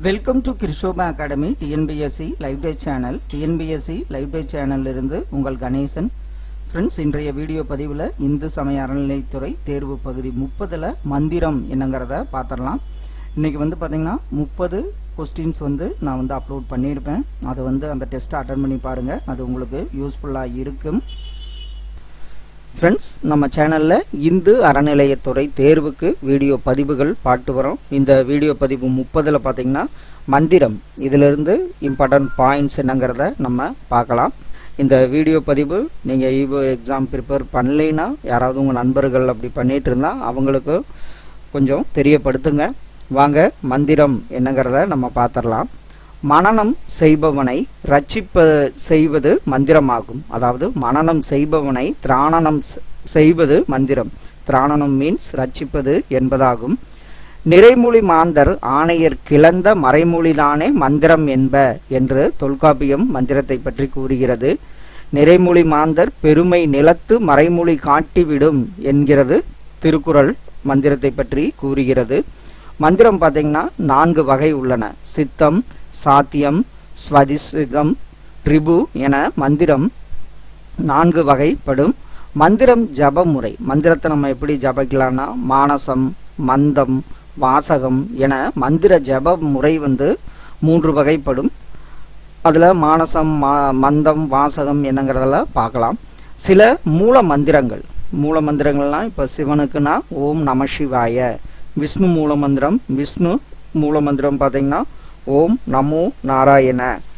welcome to Krishoba academy TNPSC live day channel TNPSC live day சேனல்ல இருந்து உங்கள் Ganesan friends இன்றைய வீடியோ பதிவில் இந்து சமய அறநிலைத்துறை தேர்வு பகுதி முப்பதுல மந்திரம் என்னங்கிறத பார்த்துடலாம் இன்னைக்கு வந்து பார்த்தீங்கன்னா முப்பது கொஸ்டின்ஸ் வந்து நான் வந்து அப்லோட் பண்ணியிருப்பேன் அதை வந்து அந்த டெஸ்ட்டை அட்டன் பண்ணி பாருங்க அது உங்களுக்கு யூஸ்ஃபுல்லாக இருக்கும் ஃப்ரெண்ட்ஸ் நம்ம சேனலில் இந்து அறநிலையத்துறை தேர்வுக்கு வீடியோ பதிவுகள் பாட்டு வரோம் இந்த வீடியோ பதிவு முப்பதில் பார்த்தீங்கன்னா மந்திரம் இதிலிருந்து இம்பார்ட்டன்ட் பாயிண்ட்ஸ் என்னங்கிறத நம்ம பார்க்கலாம் இந்த வீடியோ பதிவு நீங்கள் ஈவோ எக்ஸாம் ப்ரிப்பேர் பண்ணலைன்னா யாராவது உங்கள் நண்பர்கள் அப்படி பண்ணிட்டு இருந்தா அவங்களுக்கு கொஞ்சம் தெரியப்படுத்துங்க வாங்க மந்திரம் என்னங்கிறத நம்ம பார்த்துடலாம் மனனம் செய்பவனை ரட்சிப்ப செய்வது மந்திரமாகும் அதாவது மனனம் செய்பவனை திராணனம் செ- செய்வது மந்திரம் திராணனம் மீன்ஸ் ரட்சிப்பது என்பதாகும் நிறைமொழி மாந்தர் ஆணையர் கிளந்த மறைமொழிதானே மந்திரம் என்ப என்று தொல்காப்பியம் மந்திரத்தை பற்றி கூறுகிறது நிறைமொழி மாந்தர் பெருமை நிலத்து மறைமொழி காட்டிவிடும் என்கிறது திருக்குறள் மந்திரத்தை பற்றி கூறுகிறது மந்திரம் பார்த்தீங்கன்னா நான்கு வகை உள்ளன சித்தம் சாத்தியம் ஸ்வதிசிதம் ரிபு என மந்திரம் நான்கு வகைப்படும் மந்திரம் ஜப முறை மந்திரத்தை நம்ம எப்படி ஜபிக்கலாம்னா மானசம் மந்தம் வாசகம் என மந்திர ஜப முறை வந்து மூன்று வகைப்படும் அதுல மானசம் மா- மந்தம் வாசகம் என்னங்கிறதெல்லாம் பார்க்கலாம் சில மூல மந்திரங்கள் மூல மந்திரங்கள்லாம் இப்ப சிவனுக்குன்னா ஓம் நம சிவாய விஷ்ணு மூல மந்திரம் விஷ்ணு மூல மந்திரம் பார்த்தீங்கன்னா ஓம் நமோ நாராயண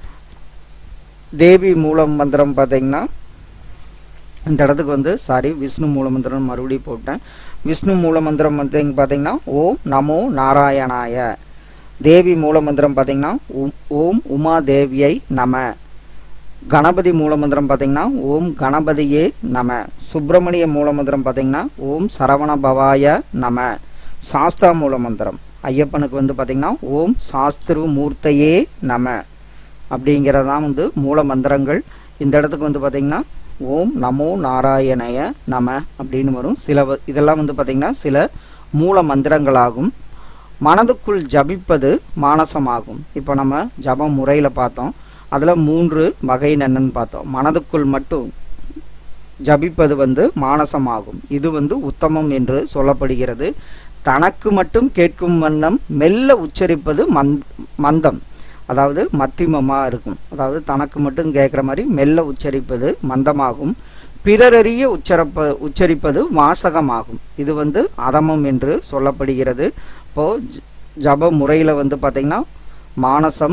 தேவி மூல மந்திரம் பார்த்தீங்கன்னா இந்த இடத்துக்கு வந்து சாரி விஷ்ணு மூல மந்திரம் மறுபடியும் போட்டேன் விஷ்ணு மூல மந்திரம் வந்து இங்க பார்த்தீங்கன்னா ஓம் நமோ நாராயணாய தேவி மூல மந்திரம் பார்த்தீங்கன்னா உம்- ஓம் உமா தேவியை நம கணபதி மூல மந்திரம் பார்த்தீங்கன்னா ஓம் கணபதியே நம சுப்பிரமணிய மூல மந்திரம் பார்த்தீங்கன்னா ஓம் சரவண பவாய நம சாஸ்தா மூல மந்திரம் ஐயப்பனுக்கு வந்து பார்த்தீங்கன்னா ஓம் சாஸ்திரு மூர்த்தையே நம அப்படிங்கிறதான் வந்து மூல மந்திரங்கள் இந்த இடத்துக்கு வந்து பார்த்தீங்கன்னா ஓம் நமோ நாராயணய நம அப்படின்னு வரும் சில வ- இதெல்லாம் வந்து பார்த்தீங்கன்னா சில மூல மந்திரங்களாகும் மனதுக்குள் ஜபிப்பது மானசமாகும் இப்போ நம்ம ஜப முறையில் பார்த்தோம் அதில் மூன்று வகை என்னன்னு பார்த்தோம் மனதுக்குள் மட்டும் ஜபிப்பது வந்து மானசமாகும் இது வந்து உத்தமம் என்று சொல்லப்படுகிறது தனக்கு மட்டும் கேட்கும் வண்ணம் மெல்ல உச்சரிப்பது மந்த் மந்தம் அதாவது மத்திமமா இருக்கும் அதாவது தனக்கு மட்டும் கேட்குற மாதிரி மெல்ல உச்சரிப்பது மந்தமாகும் பிறரறிய உச்சரப்ப உச்சரிப்பது வாசகமாகும் இது வந்து அதமம் என்று சொல்லப்படுகிறது இப்போ ஜ- ஜப முறையில வந்து பாத்தீங்கன்னா மானசம்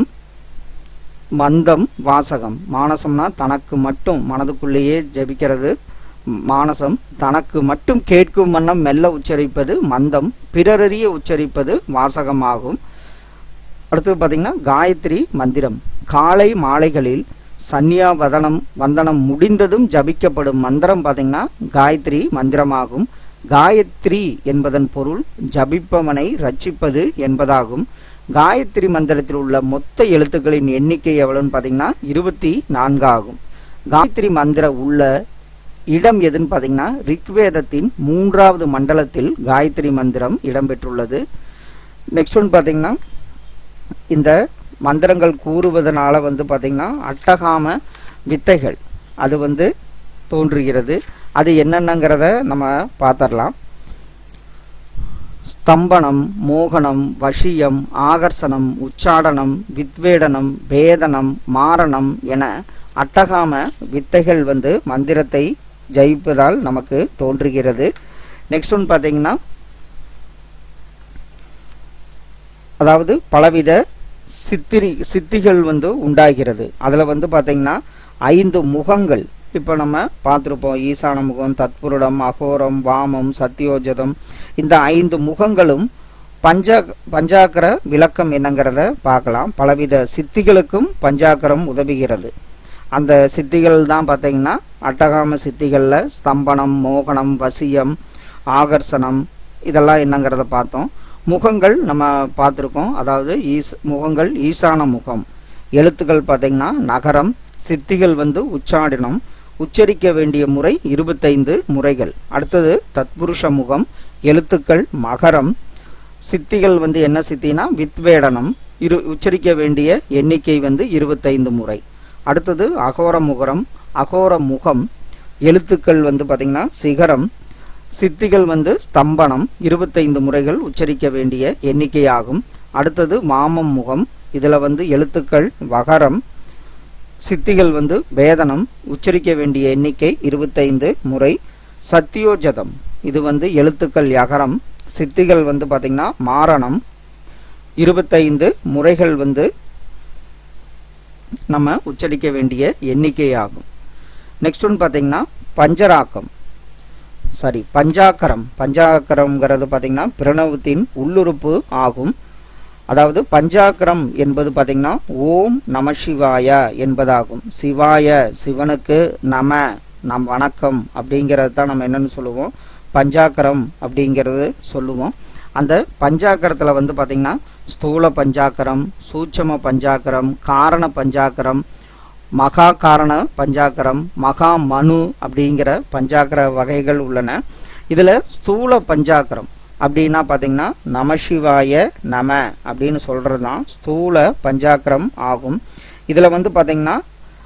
மந்தம் வாசகம் மானசம்னா தனக்கு மட்டும் மனதுக்குள்ளேயே ஜெபிக்கிறது மானசம் தனக்கு மட்டும் கேட்கும் வண்ணம் மெல்ல உச்சரிப்பது மந்தம் பிறரறிய உச்சரிப்பது வாசகமாகும் அடுத்தது பார்த்தீங்கன்னா காயத்ரி மந்திரம் காலை மாலைகளில் சன்னியாவதனம் வந்தனம் முடிந்ததும் ஜபிக்கப்படும் மந்திரம் பார்த்தீங்கன்னா காயத்ரி மந்திரமாகும் காயத்ரி என்பதன் பொருள் ஜபிப்பவனை ரட்சிப்பது என்பதாகும் காயத்ரி மந்திரத்தில் உள்ள மொத்த எழுத்துக்களின் எண்ணிக்கை எவ்வளவுன்னு பார்த்தீங்கன்னா இருபத்தி நான்கு ஆகும் காயத்ரி மந்திர உள்ள இடம் எதுன்னு பார்த்தீங்கன்னா ரிக்வேதத்தின் மூன்றாவது மண்டலத்தில் காயத்ரி மந்திரம் இடம்பெற்றுள்ளது நெக்ஸ்ட் ஒன் பார்த்தீங்கன்னா இந்த மந்திரங்கள் கூறுவதனால வந்து பாத்தீங்கன்னா அட்டகாம வித்தைகள் அது வந்து தோன்றுகிறது அது என்னென்னங்கிறத நம்ம பார்த்துடலாம் ஸ்தம்பனம் மோகனம் வசியம் ஆகர்ஷணம் உச்சாடனம் வித்வேடனம் வேதனம் மாரணம் என அட்டகாம வித்தைகள் வந்து மந்திரத்தை ஜெயிப்பதால் நமக்கு தோன்றுகிறது நெக்ஸ்ட் ஒன் பார்த்தீங்கன்னா அதாவது பலவித சித்திரி சித்திகள் வந்து உண்டாகிறது அதுல வந்து பாத்தீங்கன்னா ஐந்து முகங்கள் இப்ப நம்ம பார்த்திருப்போம் ஈசான முகம் தத்புருடம் அகோரம் வாமம் சத்யோஜதம் இந்த ஐந்து முகங்களும் பஞ்சா பஞ்சாக்கர விளக்கம் என்னங்கிறத பார்க்கலாம் பலவித சித்திகளுக்கும் பஞ்சாக்கரம் உதவுகிறது அந்த சித்திகள் தான் பார்த்தீங்கன்னா அட்டகாம சித்திகள்ல ஸ்தம்பனம் மோகனம் வசியம் ஆகர்ஷணம் இதெல்லாம் என்னங்கிறத பார்த்தோம் முகங்கள் நம்ம பார்த்துருக்கோம் அதாவது ஈஸ் முகங்கள் ஈசான முகம் எழுத்துக்கள் பார்த்தீங்கன்னா நகரம் சித்திகள் வந்து உச்சாடனம் உச்சரிக்க வேண்டிய முறை இருபத்தைந்து முறைகள் அடுத்தது தத்புருஷ முகம் எழுத்துக்கள் மகரம் சித்திகள் வந்து என்ன சித்தினா வித்வேடனம் இரு உச்சரிக்க வேண்டிய எண்ணிக்கை வந்து இருபத்தைந்து முறை அடுத்தது அகோர முகரம் அகோர முகம் எழுத்துக்கள் வந்து பாத்தீங்கன்னா சிகரம் சித்திகள் வந்து ஸ்தம்பனம் இருபத்தைந்து முறைகள் உச்சரிக்க வேண்டிய எண்ணிக்கையாகும் அடுத்தது மாமம் முகம் இதுல வந்து எழுத்துக்கள் வகரம் சித்திகள் வந்து வேதனம் உச்சரிக்க வேண்டிய எண்ணிக்கை இருபத்தைந்து முறை சத்தியோஜதம் இது வந்து எழுத்துக்கள் யகரம் சித்திகள் வந்து பாத்தீங்கன்னா மாரணம் இருபத்தைந்து முறைகள் வந்து நம்ம உச்சரிக்க வேண்டிய எண்ணிக்கையாகும் நெக்ஸ்ட் ஒன் பாத்தீங்கன்னா பஞ்சராக்கம் சாரி பஞ்சாக்கரம் பஞ்சாக்கரம்ங்கிறது பாத்தீங்கன்னா பிரணவத்தின் உள்ளுறுப்பு ஆகும் அதாவது பஞ்சாக்கரம் என்பது பாத்தீங்கன்னா ஓம் நம சிவாய என்பதாகும் சிவாய சிவனுக்கு நம நம் வணக்கம் அப்படிங்கிறது தான் நம்ம என்னன்னு சொல்லுவோம் பஞ்சாக்கரம் அப்படிங்கிறது சொல்லுவோம் அந்த பஞ்சாக்கரத்துல வந்து பாத்தீங்கன்னா ஸ்தூல பஞ்சாக்கரம் சூட்சம பஞ்சாக்கரம் காரண பஞ்சாக்கரம் மகா காரண பஞ்சாக்கரம் மகா மனு அப்படிங்கிற பஞ்சாக்கர வகைகள் உள்ளன இதுல ஸ்தூல பஞ்சாக்கரம் அப்படின்னா பாத்தீங்கன்னா நமசிவாய நம அப்படின்னு சொல்றதுதான் ஸ்தூல பஞ்சாக்கரம் ஆகும் இதுல வந்து பாத்தீங்கன்னா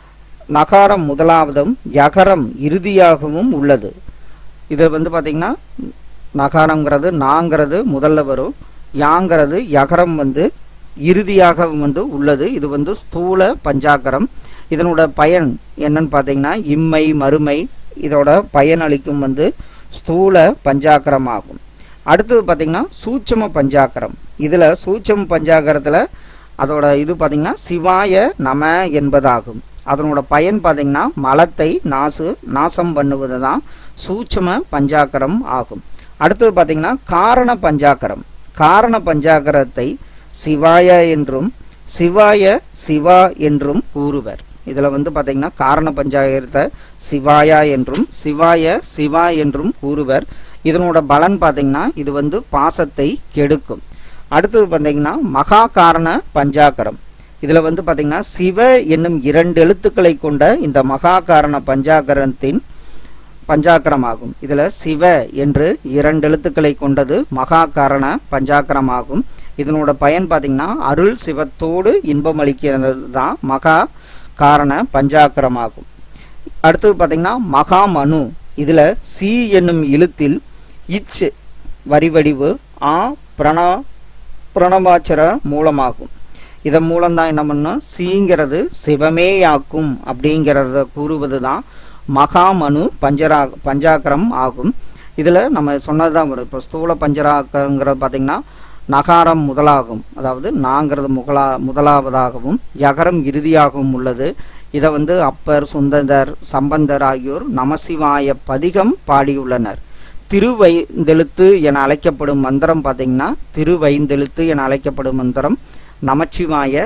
நகாரம் முதலாவதும் யகரம் இறுதியாகவும் உள்ளது இது வந்து பாத்தீங்கன்னா நகாரம்ங்கிறது நாங்கிறது முதல்ல வரும் யாங்கிறது யகரம் வந்து இறுதியாக வந்து உள்ளது இது வந்து ஸ்தூல பஞ்சாக்கரம் இதனோட பயன் என்னன்னு பாத்தீங்கன்னா இம்மை மறுமை இதோட பயன் அளிக்கும் வந்து ஸ்தூல பஞ்சாக்கரம் ஆகும் அடுத்தது பாத்தீங்கன்னா சூட்சம பஞ்சாக்கரம் இதுல சூட்சம பஞ்சாக்கரத்துல அதோட இது பாத்தீங்கன்னா சிவாய நம என்பதாகும் அதனோட பயன் பாத்தீங்கன்னா மலத்தை நாசு நாசம் பண்ணுவது தான் சூட்சம பஞ்சாக்கரம் ஆகும் அடுத்தது பாத்தீங்கன்னா காரண பஞ்சாக்கரம் காரண பஞ்சாக்கரத்தை சிவாய என்றும் சிவாய சிவா என்றும் கூறுவர் இதுல வந்து பாத்தீங்கன்னா காரண பஞ்சாயத்தை சிவாயா என்றும் சிவாய சிவா என்றும் கூறுவர் இதனோட பலன் பாத்தீங்கன்னா இது வந்து பாசத்தை கெடுக்கும் அடுத்தது பாத்தீங்கன்னா மகா காரண பஞ்சாக்கரம் இதுல வந்து பாத்தீங்கன்னா சிவ என்னும் இரண்டு எழுத்துக்களை கொண்ட இந்த மகா காரண பஞ்சாக்கரத்தின் பஞ்சாக்கரமாகும் இதுல சிவ என்று இரண்டு எழுத்துக்களை கொண்டது மகா காரண பஞ்சாக்கரமாகும் இதனோட பயன் பாத்தீங்கன்னா அருள் சிவத்தோடு இன்பம் அளிக்கிறது தான் மகா காரண பஞ்சாக்கரமாகும் அடுத்தது பாத்தீங்கன்னா மகா மனு இதுல சி என்னும் எழுத்தில் இச் வரிவடிவு ஆ பிரண பிரணவாச்சர மூலமாகும் இதன் மூலம்தான் என்ன பண்ணும் சீங்கிறது சிவமேயாக்கும் அப்படிங்கிறத கூறுவது தான் மகாமனு பஞ்சரா பஞ்சாக்கரம் ஆகும் இதுல நம்ம சொன்னதுதான் வரும் இப்போ ஸ்தூல பஞ்சராக்கங்கிறது பாத்தீங்கன்னா நகாரம் முதலாகும் அதாவது நாங்கிறது முகலா முதலாவதாகவும் யகரம் இறுதியாகவும் உள்ளது இதை வந்து அப்பர் சுந்தந்தர் சம்பந்தர் ஆகியோர் நமசிவாய பதிகம் பாடியுள்ளனர் திருவைந்தெழுத்து என அழைக்கப்படும் மந்திரம் பாத்தீங்கன்னா திருவைந்தெழுத்து என அழைக்கப்படும் மந்திரம் நமச்சிவாய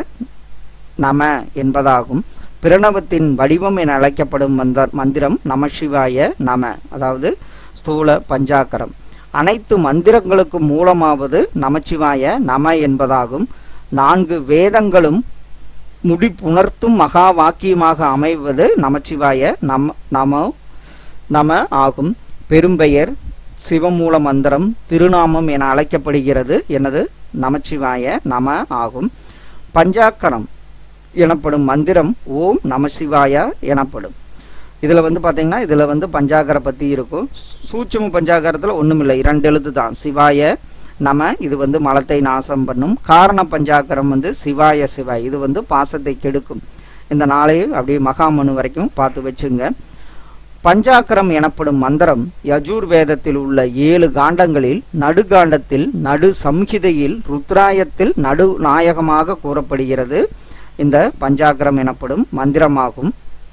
நம என்பதாகும் பிரணவத்தின் வடிவம் என அழைக்கப்படும் மந்த மந்திரம் நமசிவாய நம அதாவது ஸ்தூல பஞ்சாக்கரம் அனைத்து மந்திரங்களுக்கு மூலமாவது நமச்சிவாய நம என்பதாகும் நான்கு வேதங்களும் முடிப்புணர்த்தும் மகா வாக்கியமாக அமைவது நமச்சிவாய நம நம நம ஆகும் பெரும்பெயர் சிவமூல மந்திரம் திருநாமம் என அழைக்கப்படுகிறது எனது நமச்சிவாய நம ஆகும் பஞ்சாக்கரம் எனப்படும் மந்திரம் ஓம் நமசிவாய எனப்படும் இதுல வந்து பாத்தீங்கன்னா இதுல வந்து பஞ்சாகர பத்தி இருக்கும் சூட்சம பஞ்சாகரத்துல ஒண்ணுமில்லை இரண்டு எழுத்து தான் சிவாய நம இது வந்து மலத்தை நாசம் பண்ணும் காரண பஞ்சாக்கரம் வந்து சிவாய சிவாய் இது வந்து பாசத்தை கெடுக்கும் இந்த நாளையும் அப்படியே மகாமனு வரைக்கும் பார்த்து வச்சுங்க பஞ்சாக்கரம் எனப்படும் மந்திரம் யஜூர் வேதத்தில் உள்ள ஏழு காண்டங்களில் நடுகாண்டத்தில் நடு சம்ஹிதையில் ருத்ராயத்தில் நடு நாயகமாக கூறப்படுகிறது இந்த பஞ்சாக்கரம் எனப்படும் மந்திரமாகும்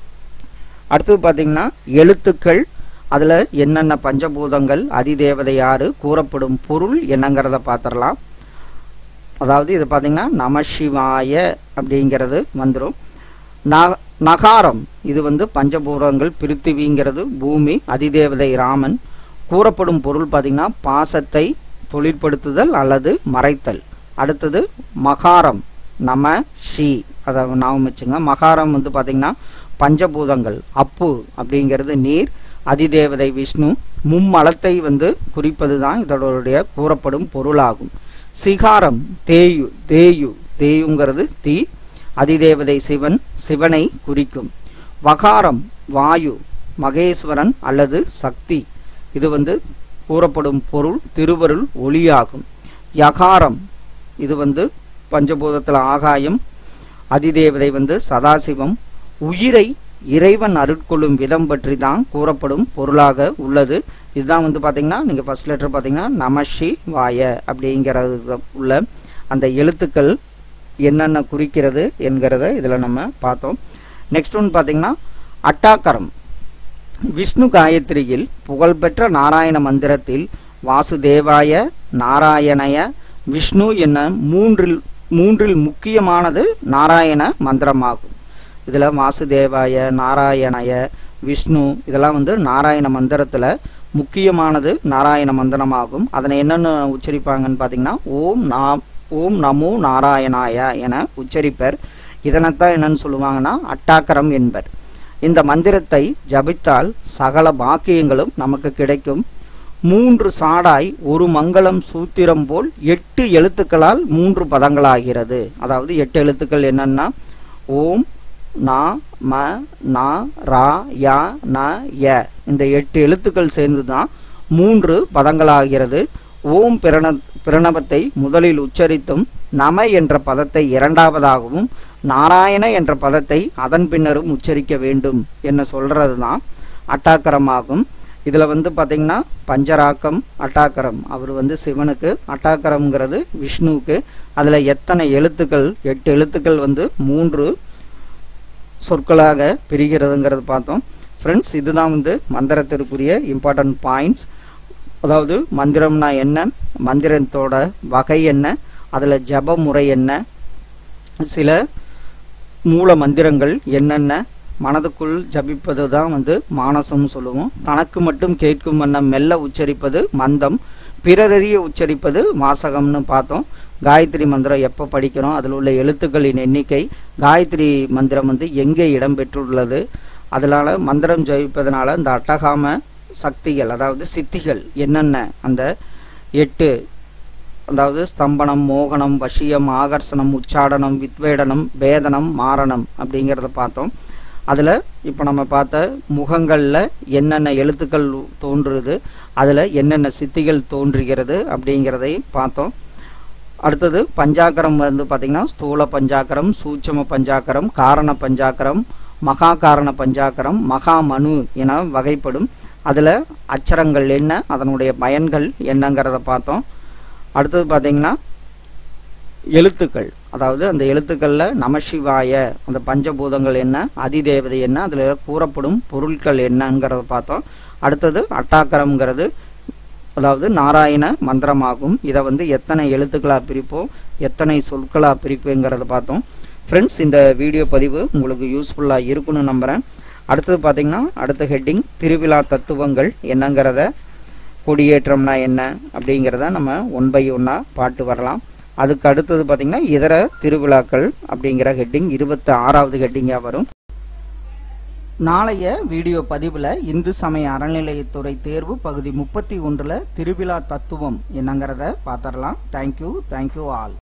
அடுத்தது பாத்தீங்கன்னா எழுத்துக்கள் அதுல என்னென்ன பஞ்சபூதங்கள் அதிதேவதை யாரு கூறப்படும் பொருள் என்னங்கிறத பார்த்துடலாம் அதாவது இது பாத்தீங்கன்னா நமசிவாய அப்படிங்கிறது வந்துடும் நகாரம் இது வந்து பஞ்சபூதங்கள் பிருத்திவிங்கிறது பூமி அதிதேவதை ராமன் கூறப்படும் பொருள் பாத்தீங்கன்னா பாசத்தை தொழிற்படுத்துதல் அல்லது மறைத்தல் அடுத்தது மகாரம் நம ஷி அதை ஞாபகம் வச்சுங்க மகாரம் வந்து பாத்தீங்கன்னா பஞ்சபூதங்கள் அப்பு அப்படிங்கிறது நீர் அதிதேவதை விஷ்ணு மும்மலத்தை வந்து குறிப்பது தான் இதனுடைய கூறப்படும் பொருளாகும் சிகாரம் தேயு தேயு தேயுங்கிறது தீ அதிதேவதை சிவன் சிவனை குறிக்கும் வகாரம் வாயு மகேஸ்வரன் அல்லது சக்தி இது வந்து கூறப்படும் பொருள் திருவருள் ஒளியாகும் யகாரம் இது வந்து பஞ்சபூதத்தில் ஆகாயம் அதிதேவதை வந்து சதாசிவம் உயிரை இறைவன் அருட்கொள்ளும் விதம் பற்றி தான் கூறப்படும் பொருளாக உள்ளது இதுதான் வந்து பாத்தீங்கன்னா நீங்க ஃபர்ஸ்ட் லெட்டர் பாத்தீங்கன்னா நமஷி வாய அப்படிங்கிறது உள்ள அந்த எழுத்துக்கள் என்னென்ன குறிக்கிறது என்கிறத இதுல நம்ம பார்த்தோம் நெக்ஸ்ட் ஒன் பாத்தீங்கன்னா அட்டாக்கரம் விஷ்ணு காயத்ரியில் புகழ்பெற்ற நாராயண மந்திரத்தில் வாசுதேவாய நாராயணய விஷ்ணு என மூன்றில் மூன்றில் முக்கியமானது நாராயண மந்திரமாகும் இதுல வாசுதேவாய நாராயணய விஷ்ணு இதெல்லாம் வந்து நாராயண மந்திரத்துல முக்கியமானது நாராயண மந்திரமாகும் அதனை என்னென்ன உச்சரிப்பாங்கன்னு பாத்தீங்கன்னா ஓம் நாம் ஓம் நமோ நாராயணாய என உச்சரிப்பர் இதனைத்தான் என்னன்னு சொல்லுவாங்கன்னா அட்டாக்கரம் என்பர் இந்த மந்திரத்தை ஜபித்தால் சகல பாக்கியங்களும் நமக்கு கிடைக்கும் மூன்று சாடாய் ஒரு மங்களம் சூத்திரம் போல் எட்டு எழுத்துக்களால் மூன்று பதங்களாகிறது அதாவது எட்டு எழுத்துக்கள் என்னன்னா ஓம் நா ம நா ரா யா ந ய இந்த எட்டு எழுத்துக்கள் சேர்ந்துதான் மூன்று பதங்களாகிறது ஓம் பிரண பிரணவத்தை முதலில் உச்சரித்தும் நம என்ற பதத்தை இரண்டாவதாகவும் நாராயண என்ற பதத்தை அதன் பின்னரும் உச்சரிக்க வேண்டும் என்ன சொல்றதுதான் அட்டாக்கரமாகும் இதுல வந்து பாத்தீங்கன்னா பஞ்சராக்கம் அட்டாக்கரம் அவர் வந்து சிவனுக்கு அட்டாக்கரம்ங்கிறது விஷ்ணுவுக்கு அதுல எத்தனை எழுத்துக்கள் எட்டு எழுத்துக்கள் வந்து மூன்று சொற்களாக பிரிகிறதுங்கிறது பார்த்தோம் ஃப்ரெண்ட்ஸ் இதுதான் வந்து மந்திரத்திற்குரிய இம்பார்ட்டன்ட் பாயிண்ட்ஸ் அதாவது மந்திரம்னா என்ன மந்திரத்தோட வகை என்ன அதுல ஜப முறை என்ன சில மூல மந்திரங்கள் என்னென்ன மனதுக்குள் ஜபிப்பது தான் வந்து மானசம்னு சொல்லுவோம் தனக்கு மட்டும் கேட்கும் வண்ணம் மெல்ல உச்சரிப்பது மந்தம் பிறரறிய உச்சரிப்பது வாசகம்னு பார்த்தோம் காயத்ரி மந்திரம் எப்போ படிக்கிறோம் அதில் உள்ள எழுத்துக்களின் எண்ணிக்கை காயத்ரி மந்திரம் வந்து எங்கே இடம்பெற்றுள்ளது அதனால மந்திரம் ஜபிப்பதனால இந்த அட்டகாம சக்திகள் அதாவது சித்திகள் என்னென்ன அந்த எட்டு அதாவது ஸ்தம்பனம் மோகனம் வசியம் ஆகர்ஷணம் உச்சாடனம் வித்வேடனம் வேதனம் மாரணம் அப்படிங்கிறத பார்த்தோம் அதில் இப்போ நம்ம பார்த்த முகங்களில் என்னென்ன எழுத்துக்கள் தோன்றுது அதில் என்னென்ன சித்திகள் தோன்றுகிறது அப்படிங்கிறதை பார்த்தோம் அடுத்தது பஞ்சாக்கரம் வந்து பார்த்திங்கன்னா ஸ்தூல பஞ்சாக்கரம் சூட்சம பஞ்சாக்கரம் காரண பஞ்சாக்கரம் மகா காரண பஞ்சாக்கரம் மகா மனு என வகைப்படும் அதில் அச்சரங்கள் என்ன அதனுடைய பயன்கள் என்னங்கிறத பார்த்தோம் அடுத்தது பார்த்தீங்கன்னா எழுத்துக்கள் அதாவது அந்த எழுத்துக்கள்ல நமசிவாய அந்த பஞ்சபூதங்கள் என்ன அதிதேவதை என்ன அதுல கூறப்படும் பொருட்கள் என்னங்கிறத பார்த்தோம் அடுத்தது அட்டாக்கரம்ங்கிறது அதாவது நாராயண மந்திரமாகும் இதை வந்து எத்தனை எழுத்துக்களா பிரிப்போம் எத்தனை சொற்களா பிரிப்புங்கிறத பார்த்தோம் ஃப்ரெண்ட்ஸ் இந்த வீடியோ பதிவு உங்களுக்கு யூஸ்ஃபுல்லாக இருக்குன்னு நம்புகிறேன் அடுத்தது பார்த்தீங்கன்னா அடுத்த ஹெட்டிங் திருவிழா தத்துவங்கள் என்னங்கிறத கொடியேற்றம்னா என்ன அப்படிங்கிறத நம்ம ஒன் பை ஒன்னாக பாட்டு வரலாம் அதுக்கு அடுத்தது பார்த்தீங்கன்னா இதர திருவிழாக்கள் அப்படிங்கிற ஹெட்டிங் இருபத்தி ஆறாவது ஹெட்டிங்காக வரும் நாளைய வீடியோ பதிவில் இந்து சமய அறநிலையத்துறை தேர்வு பகுதி முப்பத்தி ஒன்றில் திருவிழா தத்துவம் என்னங்கிறத பார்த்துடலாம் தேங்க்யூ தேங்க்யூ ஆல்